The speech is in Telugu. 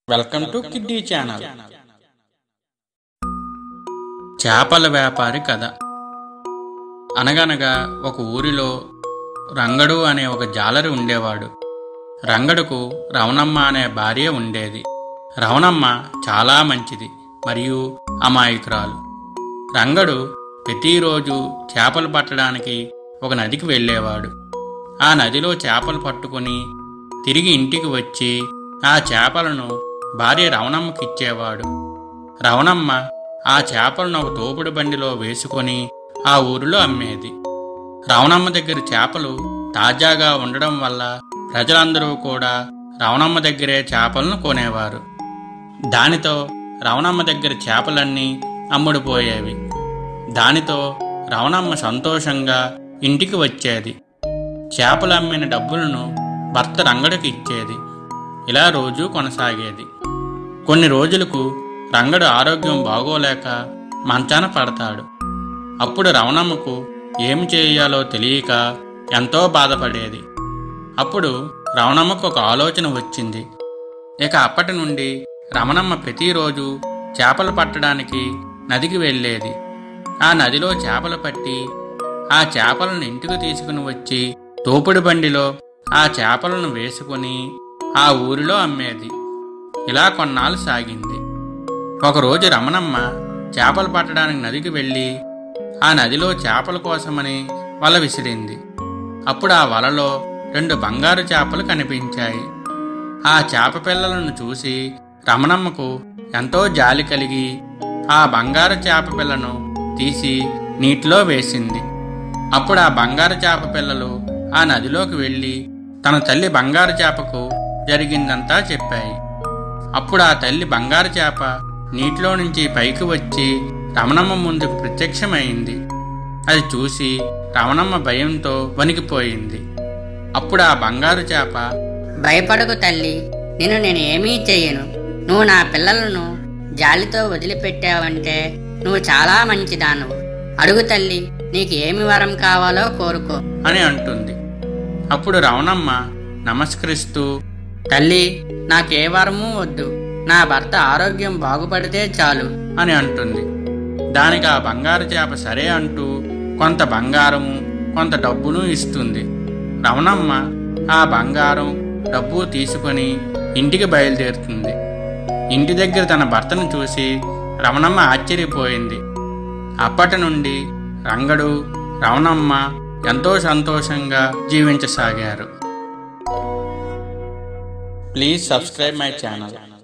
వెల్కమ్ టు కిడ్డీ ఛానల్ చేపల వ్యాపారి కథ అనగనగా ఒక ఊరిలో రంగడు అనే ఒక జాలరి ఉండేవాడు రంగడుకు రవణమ్మ అనే భార్య ఉండేది రవణమ్మ చాలా మంచిది మరియు అమాయకురాలు రంగడు ప్రతిరోజు చేపలు పట్టడానికి ఒక నదికి వెళ్ళేవాడు ఆ నదిలో చేపలు పట్టుకుని తిరిగి ఇంటికి వచ్చి ఆ చేపలను భార్య రవణమ్మకి ఇచ్చేవాడు రవణమ్మ ఆ చేపలను ఒక తోపుడు బండిలో వేసుకొని ఆ ఊరిలో అమ్మేది రవణమ్మ దగ్గర చేపలు తాజాగా ఉండడం వల్ల ప్రజలందరూ కూడా రవణమ్మ దగ్గరే చేపలను కొనేవారు దానితో రవణమ్మ దగ్గర చేపలన్నీ అమ్ముడుపోయేవి దానితో రవణమ్మ సంతోషంగా ఇంటికి వచ్చేది చేపలు అమ్మిన డబ్బులను భర్త రంగడికి ఇచ్చేది ఇలా రోజూ కొనసాగేది కొన్ని రోజులకు రంగడు ఆరోగ్యం బాగోలేక మంచాన పడతాడు అప్పుడు రవణమ్మకు ఏమి చేయాలో తెలియక ఎంతో బాధపడేది అప్పుడు రవణమ్మకు ఒక ఆలోచన వచ్చింది ఇక అప్పటి నుండి రమణమ్మ ప్రతిరోజు చేపలు పట్టడానికి నదికి వెళ్ళేది ఆ నదిలో చేపలు పట్టి ఆ చేపలను ఇంటికి తీసుకుని వచ్చి తోపుడు బండిలో ఆ చేపలను వేసుకుని ఆ ఊరిలో అమ్మేది ఇలా కొన్నాళ్ళు సాగింది ఒకరోజు రమణమ్మ చేపలు పట్టడానికి నదికి వెళ్ళి ఆ నదిలో చేపల కోసమని వల విసిరింది అప్పుడు ఆ వలలో రెండు బంగారు చేపలు కనిపించాయి ఆ చేప పిల్లలను చూసి రమణమ్మకు ఎంతో జాలి కలిగి ఆ బంగారు చేప పిల్లను తీసి నీటిలో వేసింది అప్పుడు ఆ బంగారు చేప పిల్లలు ఆ నదిలోకి వెళ్ళి తన తల్లి బంగారు చేపకు జరిగిందంతా చెప్పాయి అప్పుడు ఆ తల్లి బంగారు చేప నీటిలో నుంచి పైకి వచ్చి రమణమ్మ ముందుకు ప్రత్యక్షమైంది అది చూసి రమణమ్మ భయంతో వణికిపోయింది అప్పుడు ఆ బంగారు చేప భయపడకు తల్లి నేను నేను ఏమీ చెయ్యను నువ్వు నా పిల్లలను జాలితో వదిలిపెట్టావంటే నువ్వు చాలా మంచిదానవు అడుగు తల్లి నీకు ఏమి వరం కావాలో కోరుకో అని అంటుంది అప్పుడు రవణమ్మ నమస్కరిస్తూ తల్లి నాకే వరము వద్దు నా భర్త ఆరోగ్యం బాగుపడితే చాలు అని అంటుంది దానికి ఆ బంగారు చేప సరే అంటూ కొంత బంగారము కొంత డబ్బును ఇస్తుంది రవణమ్మ ఆ బంగారం డబ్బు తీసుకొని ఇంటికి బయలుదేరుతుంది ఇంటి దగ్గర తన భర్తను చూసి రమణమ్మ ఆశ్చర్యపోయింది అప్పటి నుండి రంగడు రవణమ్మ ఎంతో సంతోషంగా జీవించసాగారు ప్లీజ్ సబ్స్క్రైబ్ మై ఛానల్